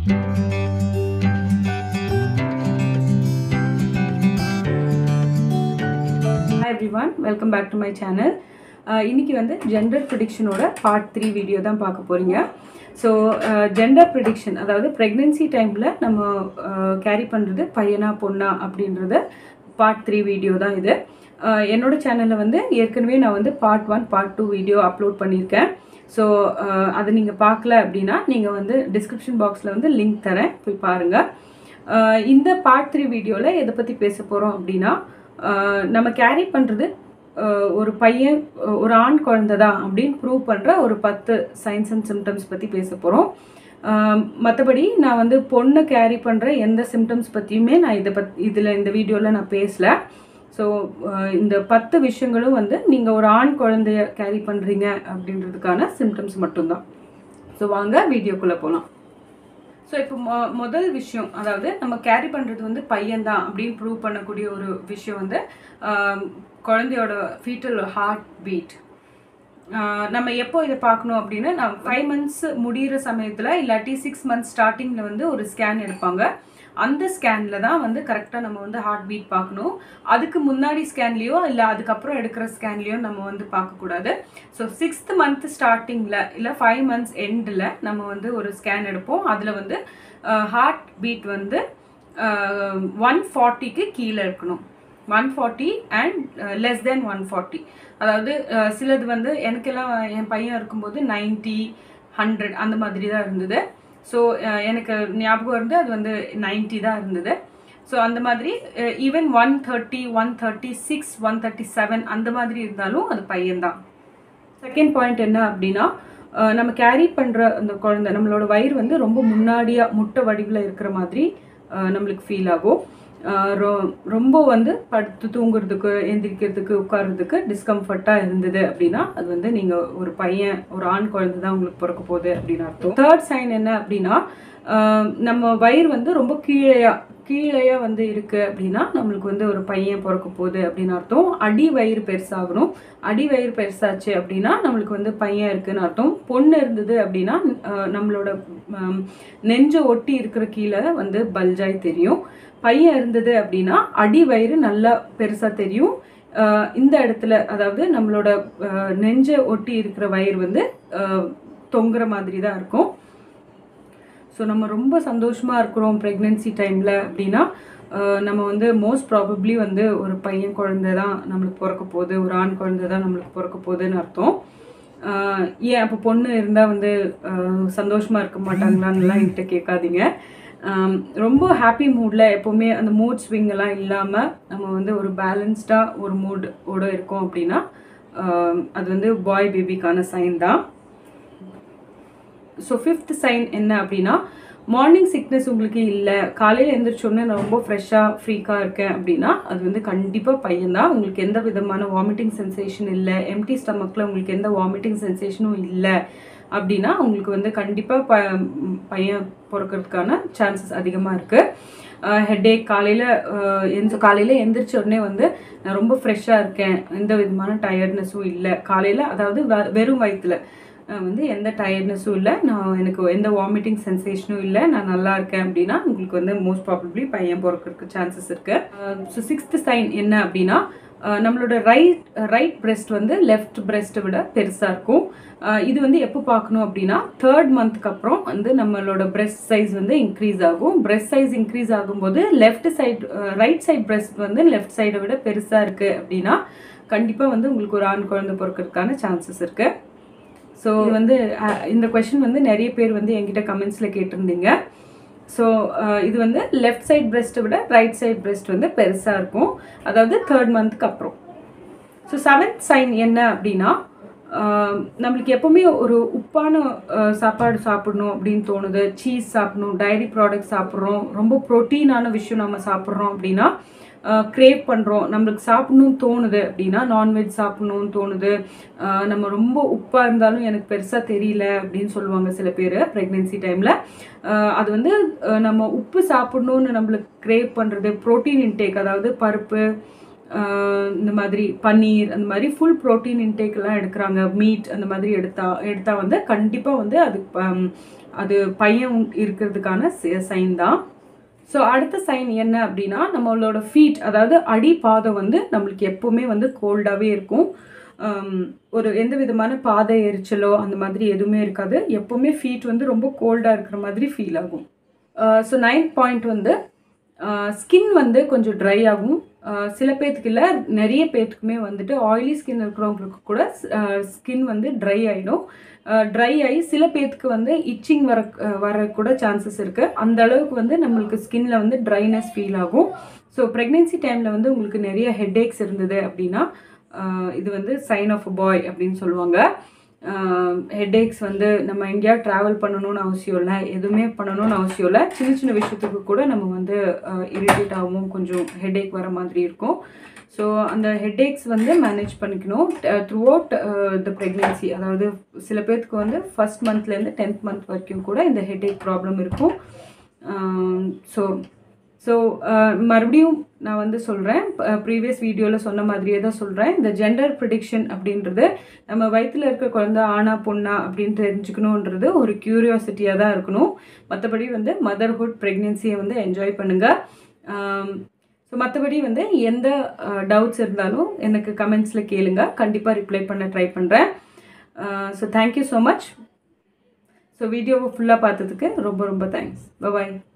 hi everyone welcome back to my channel இன்னைக்கு வந்து gender ப்ரிடிக்ஷனோட பார்ட் த்ரீ வீடியோ தான் பார்க்க போகிறீங்க ஸோ ஜெண்டர் ப்ரிடிக்ஷன் அதாவது ப்ரெக்னென்சி டைமில் நம்ம கேரி பண்ணுறது பையனா பொண்ணா அப்படின்றது பார்ட் த்ரீ வீடியோ தான் இது அஹ், என்னோட சேனலில் வந்து ஏற்கனவே நான் வந்து part one part two video upload பண்ணியிருக்கேன் ஸோ அதை நீங்கள் பார்க்கல அப்படின்னா நீங்கள் வந்து டிஸ்கிரிப்ஷன் பாக்ஸில் வந்து லிங்க் தரேன் போய் பாருங்கள் ஆஹ் இந்த பார்ட் த்ரீ வீடியோவில் எதை பற்றி பேச போகிறோம் அப்படின்னா ஆஹ் நம்ம கேரி பண்ணுறது ஒரு பையன் அஹ் ஒரு ஆண் குழந்தை தான் அப்படின்னு ப்ரூவ் பண்ணுற ஒரு பத்து சயின்ஸ் அண்ட் சிம்டம்ஸ் பற்றி பேச போகிறோம் மற்றபடி நான் வந்து பொண்ணு கேரி பண்ணுற எந்த சிம்டம்ஸ் பற்றியுமே நான் இதை பத் இதில் இந்த வீடியோவில் நான் பேசல ஸோ இந்த பத்து விஷயங்களும் வந்து நீங்கள் ஒரு ஆண் குழந்தைய கேரி பண்ணுறீங்க அப்படின்றதுக்கான சிம்டம்ஸ் மட்டும்தான் ஸோ வாங்க வீடியோக்குள்ளே போகலாம் ஸோ இப்போ மொ முதல் விஷயம் அதாவது நம்ம கேரி பண்ணுறது வந்து பையன்தான் அப்படின்னு ப்ரூவ் பண்ணக்கூடிய ஒரு விஷயம் வந்து ஆம், குழந்தையோட ஃபீட்டல் ஹார்ட் பீட் நம்ம எப்போ இதை பார்க்கணும் அப்படின்னா நான் ஃபைவ் மந்த்ஸ் முடிகிற சமயத்தில் இல்லாட்டி சிக்ஸ் மந்த்ஸ் ஸ்டார்டிங்கில் வந்து ஒரு ஸ்கேன் எடுப்பாங்க அந்த ஸ்கேனில் தான் வந்து கரெக்டாக நம்ம வந்து ஹார்ட் பீட் பார்க்கணும் அதுக்கு முன்னாடி ஸ்கேன்லேயோ இல்லை அதுக்கப்புறம் எடுக்கிற ஸ்கேன்லேயோ நம்ம வந்து பார்க்கக்கூடாது ஸோ சிக்ஸ்த் மந்த் ஸ்டார்டிங்கில் இல்லை ஃபைவ் மந்த்ஸ் எண்டில் நம்ம வந்து ஒரு ஸ்கேன் எடுப்போம் அதில் வந்து ஹார்ட் பீட் வந்து ஒன் ஃபார்ட்டிக்கு கீழே இருக்கணும் one forty and less then one forty அதாவது அஹ், சிலது வந்து எனக்கெல்லாம் என் பையன் இருக்கும்போது நைன்ட்டி ஹண்ட்ரட் அந்த மாதிரி தான் இருந்தது ஸோ எனக்கு ஞாபகம் இருந்து அது வந்து நைன்ட்டி தான் இருந்தது ஸோ அந்த மாதிரி even one thirty one thirty six one thirty seven அந்த மாதிரி இருந்தாலும் அது பையன்தான் செகண்ட் பாயிண்ட் என்ன அப்படின்னா அஹ், நம்ம கேரி பண்ணுற அந்த குழந்தை நம்மளோட வயிறு வந்து ரொம்ப முன்னாடியாக முட்டை வடிவில் இருக்கிற மாதிரி அஹ், நம்மளுக்கு ஃபீல் ஆகும் அஹ், ரொ- ரொம்ப வந்து படுத்து தூங்குறதுக்கு எந்திரிக்கிறதுக்கு உட்கார்றதுக்கு டிஸ்கம்ஃபர்ட்டாக இருந்தது அப்படின்னா அது வந்து நீங்கள் ஒரு பையன் ஒரு ஆண் குழந்தை தான் உங்களுக்கு பிறக்க போகுது அப்படின்னு அர்த்தம் தேர்ட் சைன் என்ன அப்படின்னா அஹ், நம்ம வயிறு வந்து ரொம்ப கீழேயா கீழேயா வந்து இருக்கு அப்படின்னா நம்மளுக்கு வந்து ஒரு பையன் பிறக்க போகுது அப்படின்னு அர்த்தம் அடி வயிறு பெருசாகணும் அடி வயிறு பெருசாச்சு அப்படின்னா நம்மளுக்கு வந்து பையன் இருக்குன்னு அர்த்தம் பொண்ணு இருந்தது அப்படின்னா அஹ், நம்மளோட ஹம், நெஞ்சை ஒட்டி இருக்கிற கீழே வந்து பல்ஜாய் தெரியும் பையன் இருந்தது அப்படின்னா அடி வயிறு நல்லா பெருசா தெரியும் அஹ், இந்த இடத்துல அதாவது நம்மளோட அஹ், நெஞ்சை ஒட்டி இருக்கிற வயிறு வந்து அஹ், தொங்குற மாதிரி தான் இருக்கும் ஸோ நம்ம ரொம்ப சந்தோஷமாக இருக்கிறோம் ப்ரெக்னென்சி டைமில் அப்படின்னா அஹ், நம்ம வந்து மோஸ்ட் ப்ராபப்ளி வந்து ஒரு பையன் குழந்தை தான் நம்மளுக்கு பிறக்க போகுது ஒரு ஆண் குழந்தை தான் நம்மளுக்கு பிறக்க போகுதுன்னு அர்த்தம் அஹ், ஏன் அப்போ பொண்ணு இருந்தால் வந்து அஹ், சந்தோஷமா இருக்க மாட்டாங்களான்னுலாம் என்கிட்ட கேட்காதீங்க அஹ், ரொம்ப ஹாப்பி மூடில் எப்போவுமே அந்த மூட் ஸ்விங் எல்லாம் இல்லாமல் நம்ம வந்து ஒரு பேலன்ஸ்டாக ஒரு மூட் ஓட இருக்கோம் அப்படின்னா அஹ், அது வந்து பாய் பேபிக்கான சைன் தான் ஸோ ஃபிஃப்த் சைன் என்ன அப்படின்னா மார்னிங் சிக்னஸ் உங்களுக்கு இல்லை காலையில் எழுந்திரிச்சோடனே நான் ரொம்ப ஃப்ரெஷ்ஷாக ஃப்ரீக்காக இருக்கேன் அப்படின்னா அது வந்து கண்டிப்பாக பையன்தான் உங்களுக்கு எந்த விதமான வாமிட்டிங் சென்சேஷன் இல்லை எம்டி ஸ்டமக்கில் உங்களுக்கு எந்த வாமிட்டிங் சென்சேஷனும் இல்லை அப்படின்னா உங்களுக்கு வந்து கண்டிப்பாக ப பையன் பிறக்கிறதுக்கான சான்சஸ் அதிகமாக இருக்குது ஹெட்டேக் காலையில் எந்த காலையில் எந்திரிச்ச உடனே வந்து நான் ரொம்ப ஃப்ரெஷ்ஷாக இருக்கேன் எந்த விதமான டயர்ட்னஸும் இல்லை காலையில் அதாவது வெ- வெறும் வயிற்றுல அஹ் வந்து எந்த டயர்ட்னஸும் இல்லை நான் எனக்கு எந்த வாமிட்டிங் சென்சேஷனும் இல்லை நான் நல்லா இருக்கேன் அப்படின்னா உங்களுக்கு வந்து மோஸ்ட் ப்ராபப்ளி பையன் பிறக்கிறதுக்கு சான்சஸ் இருக்கு ஸோ சிக்ஸ்த் சைன் என்ன அப்படின்னா அஹ் நம்மளோட ரைட் ரைட் breast வந்து லெஃப்ட் breast விட பெருசாக இருக்கும் அஹ் இது வந்து எப்போ பார்க்கணும் அப்படின்னா தேர்ட் மந்த்க்கு அப்புறம் வந்து நம்மளோட breast சைஸ் வந்து இன்க்ரீஸ் ஆகும் breast சைஸ் இன்க்ரீஸ் ஆகும்போது left side right side breast வந்து லெஃப்ட் சைடை விட பெருசாக இருக்குது அப்படின்னா கண்டிப்பாக வந்து உங்களுக்கு ஒரு ஆண் குழந்தை பிறக்கிறதுக்கான சான்சஸ் இருக்குது ஸோ இது வந்து அஹ், இந்த கொஷின் வந்து நிறைய பேர் வந்து என்கிட்ட கமெண்ட்ஸில் கேட்டிருந்தீங்க ஸோ இது வந்து லெஃப்ட் சைட் breast விட ரைட் சைட் breast வந்து பெருசாக இருக்கும் அதாவது தேர்ட் மந்த்துக்கு அப்புறம் ஸோ செவன்த் சைன் என்ன அப்படின்னா ஆஹ், நம்மளுக்கு எப்பவுமே ஒரு உப்பான ஆஹ், சாப்பாடு சாப்பிடணும் அப்படின்னு தோணுது சீஸ் சாப்பிடணும் டைரி ப்ராடக்ட் சாப்பிட்றோம் ரொம்ப ப்ரோட்டீனான விஷயம் நம்ம சாப்பிட்றோம் அப்படின்னா க்ரேவ் பண்ணுறோம் நம்மளுக்கு சாப்பிடணும்னு தோணுது அப்படின்னா நான்வெஜ் சாப்பிடணும்னு தோணுது ஆஹ் நம்ம ரொம்ப உப்பாக இருந்தாலும் எனக்கு பெருசாக தெரியல அப்படின்னு சொல்லுவாங்க சில பேர் ப்ரெக்னென்சி டைமில் அது வந்து ஆஹ் நம்ம உப்பு சாப்பிடணும்னு நம்மளுக்கு க்ரேவ் பண்ணுறது ப்ரோட்டீன் இன்டேக் அதாவது பருப்பு ஆஹ் இந்த மாதிரி பன்னீர் அந்த மாதிரி ஃபுல் ப்ரோட்டீன் இன்டேக் எல்லாம் எடுக்கிறாங்க மீட் அந்த மாதிரி எடுத்தா எடுத்தா வந்து கண்டிப்பாக வந்து அது அது பையன் இருக்கிறதுக்கான சைன் தான் ஸோ அடுத்த சைன் என்ன அப்படின்னா நம்மளோட ஃபீட் அதாவது அடி பாதம் வந்து நம்மளுக்கு எப்போவுமே வந்து கோல்டாகவே இருக்கும் ஆம், ஒரு எந்த விதமான பாதை எரிச்சலோ அந்த மாதிரி எதுவுமே இருக்காது எப்போவுமே ஃபீட் வந்து ரொம்ப கோல்டாக இருக்கிற மாதிரி ஃபீல் ஆகும் ஸோ நைன்த் பாயிண்ட் வந்து ஸ்கின் வந்து கொஞ்சம் ட்ரை ஆகும் ஆஹ் சில பேர்த்துக்கு இல்லை நிறைய பேர்த்துக்குமே வந்துட்டு ஆயிலி ஸ்கின் இருக்கிறவங்களுக்கு கூட ஸ்கின் வந்து ட்ரை ஆகிடும் ட்ரை ஆகி சில பேர்த்துக்கு வந்து இச்சிங் வர அஹ் வர கூட சான்சஸ் இருக்குது அந்த அளவுக்கு வந்து நம்மளுக்கு ஸ்கின்ல வந்து ட்ரைனஸ் ஃபீல் ஆகும் ஸோ ப்ரெக்னென்சி டைமில் வந்து உங்களுக்கு நிறைய ஹெட்ஏக்ஸ் இருந்தது அப்படின்னா ஆஹ் இது வந்து சைன் ஆஃப் அ பாய் அப்படின்னு சொல்லுவாங்க ஹெட்ஏக்ஸ் வந்து நம்ம எங்கேயாவது ட்ராவல் பண்ணணும்னு அவசியம் இல்லை எதுவுமே பண்ணணும்னு அவசியம் இல்லை சின்ன சின்ன விஷயத்துக்கு கூட நம்ம வந்து இரிட்டேட் ஆகவும் கொஞ்சம் ஹெட்ஏக் வர மாதிரி இருக்கும் ஸோ அந்த ஹெட்ஏக்ஸ் வந்து மேனேஜ் பண்ணிக்கணும் த்ரூ அவுட் த ப்ரெக்னென்சி அதாவது சில பேர்த்துக்கு வந்து ஃபஸ்ட் மந்த்லேருந்து டென்த் மந்த் வரைக்கும் கூட இந்த ஹெட்ஏக் ப்ராப்ளம் இருக்கும் ஸோ ஸோ மறுபடியும் நான் வந்து சொல்கிறேன் ப்ரீவியஸ் வீடியோவில் சொன்ன மாதிரியே தான் சொல்கிறேன் இந்த ஜெண்டர் ப்ரிடிக்ஷன் அப்படின்றது நம்ம வயிற்றில் இருக்க குழந்தை ஆணா பொண்ணா அப்படின்னு தெரிஞ்சுக்கணுன்றது ஒரு க்யூரியாசிட்டியாக தான் இருக்கணும் மற்றபடி வந்து மதர்ஹுட் ப்ரெக்னென்சியை வந்து என்ஜாய் பண்ணுங்கள் ஸோ மற்றபடி வந்து எந்த டவுட்ஸ் இருந்தாலும் எனக்கு கமெண்ட்ஸில் கேளுங்க கண்டிப்பாக ரிப்ளை பண்ண ட்ரை பண்ணுறேன் so thank you so much so வீடியோவை ஃபுல்லாக பார்த்ததுக்கு ரொம்ப ரொம்ப தேங்க்ஸ் பாய்